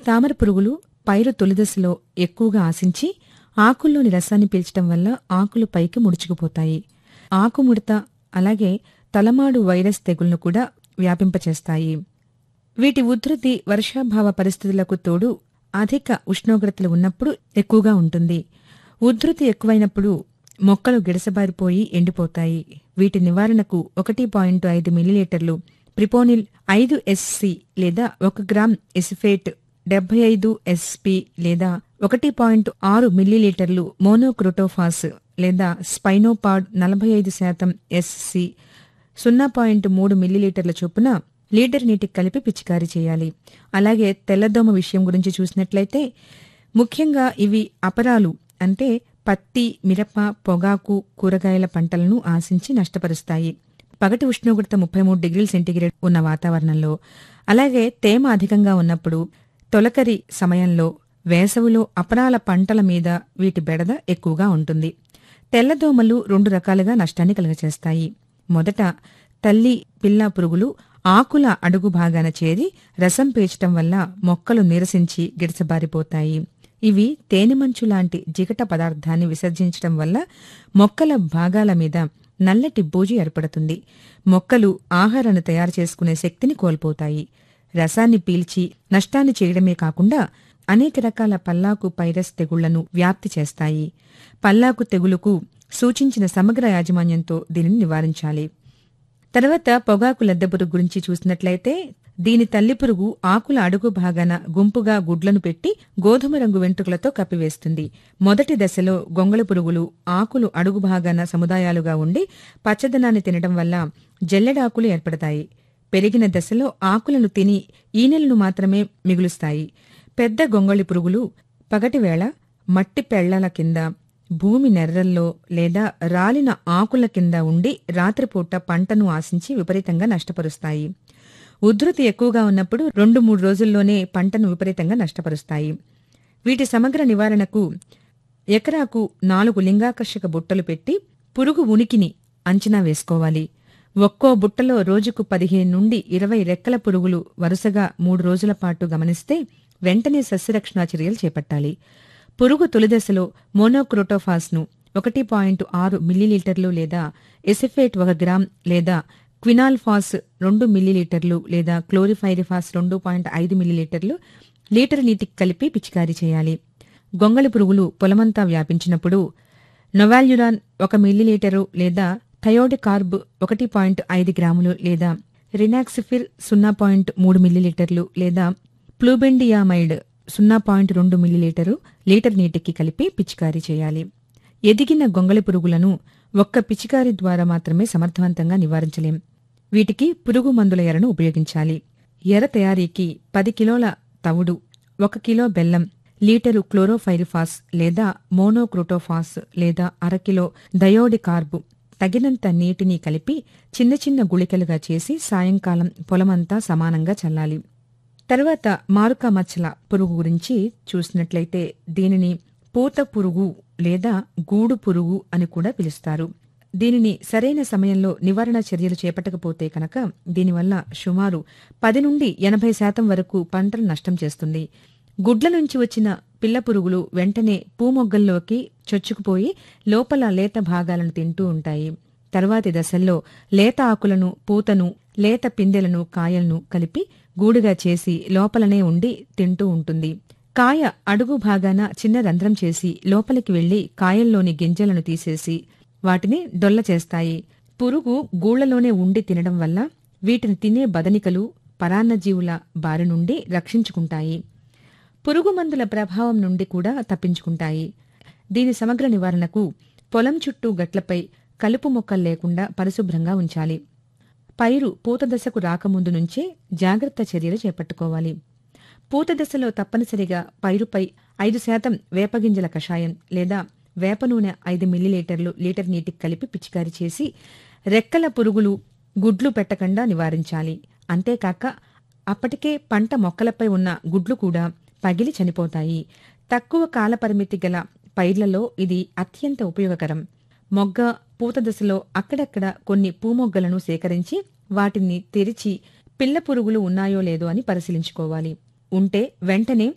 తామర పురుగులు పైరు తొలిదశలో ఎక్కువగా ఆశించి ఆకుల్లోని రసాన్ని పీల్చడం వల్ల ఆకులు పైకి ముడుచుకుపోతాయి ఆకుముడత అలాగే తలమాడు వైరస్ తెగుళ్లను కూడా వ్యాపింపచేస్తాయి వీటి ఉధృతి వర్షాభావ పరిస్థితులకు తోడు అధిక ఉష్ణోగ్రతలు ఉన్నప్పుడు ఎక్కువగా ఉంటుంది ఉధృతి ఎక్కువైనప్పుడు మొక్కలు గిడసబారిపోయి ఎండిపోతాయి వీటి నివారణకు ఒకటి పాయింట్ ఐదు మిల్లీలీటర్లు ప్రిపోనిల్ ఐదు ఎస్సి లేదా ఒక గ్రామ్ ఎసిఫేట్ డెబ్బై ఐదు ఎస్పి లేదా ఒకటి పాయింట్ ఆరు మిల్లీలీటర్లు మోనోక్రోటోఫాస్ లేదా స్పైనోపాడ్ నలభై ఐదు శాతం ఎస్సి సున్నా పాయింట్ మూడు మిల్లీలీటర్ల చొప్పున లీటర్ నీటికి కలిపి పిచికారీ చేయాలి అలాగే తెల్లదోమ విషయం గురించి చూసినట్లయితే ముఖ్యంగా ఇవి అపరాలు అంటే పత్తి మిరప పొగాకు కూరగాయల పంటలను ఆశించి నష్టపరుస్తాయి పగటి ఉష్ణోగ్రత ముప్పై మూడు డిగ్రీల సెంటీగ్రేడ్ ఉన్న వాతావరణంలో అలాగే తేమ అధికంగా ఉన్నప్పుడు తొలకరి సమయంలో వేసవిలో అపరాల పంటల మీద వీటి బెడద ఎక్కువగా ఉంటుంది తెల్లదోమలు రెండు రకాలుగా నష్టాన్ని కలుగచేస్తాయి మొదట తల్లి పిల్ల పురుగులు ఆకుల అడుగు భాగాన చేరి రసం పీల్చటం వల్ల మొక్కలు నీరసించి గిడసబారిపోతాయి ఇవి తేనెమంచు లాంటి జిగట పదార్థాన్ని విసర్జించటం వల్ల మొక్కల భాగాల మీద నల్లటి బూజు ఏర్పడుతుంది మొక్కలు ఆహారాన్ని తయారు చేసుకునే శక్తిని కోల్పోతాయి రసాన్ని పీల్చి నష్టాన్ని చేయడమే కాకుండా అనేక రకాల పల్లాకు పైరస్ తెగుళ్లను వ్యాప్తి చేస్తాయి పల్లాకు తెగులుకు సూచించిన సమగ్ర యాజమాన్యంతో దీనిని నివారించాలి తర్వాత పొగాకు లద్దెపురుగు గురించి చూసినట్లయితే దీని తల్లి పురుగు ఆకుల అడుగు భాగాన గుంపుగా గుడ్లను పెట్టి గోధుమ రంగు వెంట్రుకలతో కప్పివేస్తుంది మొదటి దశలో గొంగళి పురుగులు ఆకులు అడుగు భాగాన సముదాయాలుగా ఉండి పచ్చదనాన్ని తినడం వల్ల జల్లెడాకులు ఏర్పడతాయి పెరిగిన దశలో ఆకులను తిని ఈనెలను మాత్రమే మిగులుస్తాయి పెద్ద గొంగళి పురుగులు పగటివేళ మట్టి పెళ్లల కింద భూమి నెర్రల్లో లేదా రాలిన ఆకుల కింద ఉండి రాత్రిపూట పంటను ఆశించి విపరీతంగా నష్టపరుస్తాయి ఉధృతి ఎక్కువగా ఉన్నప్పుడు రెండు మూడు రోజుల్లోనే పంటను విపరీతంగా నష్టపరుస్తాయి వీటి సమగ్ర నివారణకు ఎకరాకు నాలుగు లింగాకర్షక బుట్టలు పెట్టి పురుగు ఉనికిని అంచనా వేసుకోవాలి ఒక్కో బుట్టలో రోజుకు పదిహేను నుండి ఇరవై రెక్కల పురుగులు వరుసగా మూడు రోజుల పాటు గమనిస్తే వెంటనే సస్యరక్షణ చర్యలు చేపట్టాలి పురుగు తొలిదశలో మోనోక్రోటోఫాస్ను ఒకటి పాయింట్ ఆరు మిల్లీలీటర్లు లేదా ఎసిఫేట్ ఒక గ్రామ్ లేదా క్వినాల్ఫాస్ రెండు మిల్లీలీటర్లు లేదా క్లోరిఫైరిఫాస్ రెండు పాయింట్ ఐదు మిల్లీలీటర్లు లీటర్ నీటికి కలిపి పిచికారీ చేయాలి గొంగళి పురుగులు పొలమంతా వ్యాపించినప్పుడు నొవాల్యురాన్ ఒక మిల్లీలీటరు లేదా థయోడికార్బ్ ఒకటి పాయింట్ ఐదు గ్రాములు లేదా రినాక్సిఫిర్ సున్నా పాయింట్ మూడు మిల్లీలీటర్లు లేదా ప్లూబెండియామైడ్ సున్నా పాయింట్ రెండు మిల్లీలీటరు లీటర్ నీటికి కలిపి పిచికారీ చేయాలి ఎదిగిన గొంగళి పురుగులను ఒక్క పిచికారీ ద్వారా మాత్రమే సమర్థవంతంగా నివారించలేం వీటికి పురుగు మందుల ఎరను ఉపయోగించాలి ఎర తయారీకి పది కిలోల తవుడు ఒక కిలో బెల్లం లీటరు క్లోరోఫైరిఫాస్ లేదా మోనోక్రోటోఫాస్ లేదా అరకిలో డయోడికార్బు తగినంత నీటిని కలిపి చిన్న చిన్న గుళికలుగా చేసి సాయంకాలం పొలమంతా సమానంగా చల్లాలి తర్వాత మారుక మచ్చల పురుగు గురించి చూసినట్లయితే దీనిని పూత పురుగు లేదా గూడు పురుగు అని కూడా పిలుస్తారు దీనిని సరైన సమయంలో నివారణ చర్యలు చేపట్టకపోతే కనుక దీనివల్ల సుమారు పది నుండి ఎనభై శాతం వరకు పంటలు నష్టం చేస్తుంది గుడ్ల నుంచి వచ్చిన పిల్ల పురుగులు వెంటనే పూమొగ్గల్లోకి చొచ్చుకుపోయి లోపల లేత భాగాలను తింటూ ఉంటాయి తర్వాతి దశల్లో లేత ఆకులను పూతను లేత పిందెలను కాయలను కలిపి గూడుగా చేసి లోపలనే ఉండి తింటూ ఉంటుంది కాయ అడుగు భాగాన చిన్న రంధ్రం చేసి లోపలికి వెళ్లి కాయల్లోని గింజలను తీసేసి వాటిని డొల్ల చేస్తాయి పురుగు గూళ్లలోనే ఉండి తినడం వల్ల వీటిని తినే బదనికలు పరాన్నజీవుల బారి నుండి రక్షించుకుంటాయి పురుగు మందుల ప్రభావం నుండి కూడా తప్పించుకుంటాయి దీని సమగ్ర నివారణకు పొలం చుట్టూ గట్లపై కలుపు మొక్కలు లేకుండా పరిశుభ్రంగా ఉంచాలి పైరు పూత దశకు రాకముందు నుంచే జాగ్రత్త చర్యలు చేపట్టుకోవాలి పూత దశలో తప్పనిసరిగా పైరుపై ఐదు శాతం వేపగింజల కషాయం లేదా వేప నూనె ఐదు మిల్లీలీటర్లు లీటర్ నీటికి కలిపి పిచికారీ చేసి రెక్కల పురుగులు గుడ్లు పెట్టకుండా నివారించాలి అంతేకాక అప్పటికే పంట మొక్కలపై ఉన్న గుడ్లు కూడా పగిలి చనిపోతాయి తక్కువ కాలపరిమితి గల పైర్లలో ఇది అత్యంత ఉపయోగకరం మొగ్గ పూత దశలో అక్కడక్కడ కొన్ని పూమొగ్గలను సేకరించి వాటిని తెరిచి పిల్ల పురుగులు ఉన్నాయో లేదో అని పరిశీలించుకోవాలి ఉంటే వెంటనే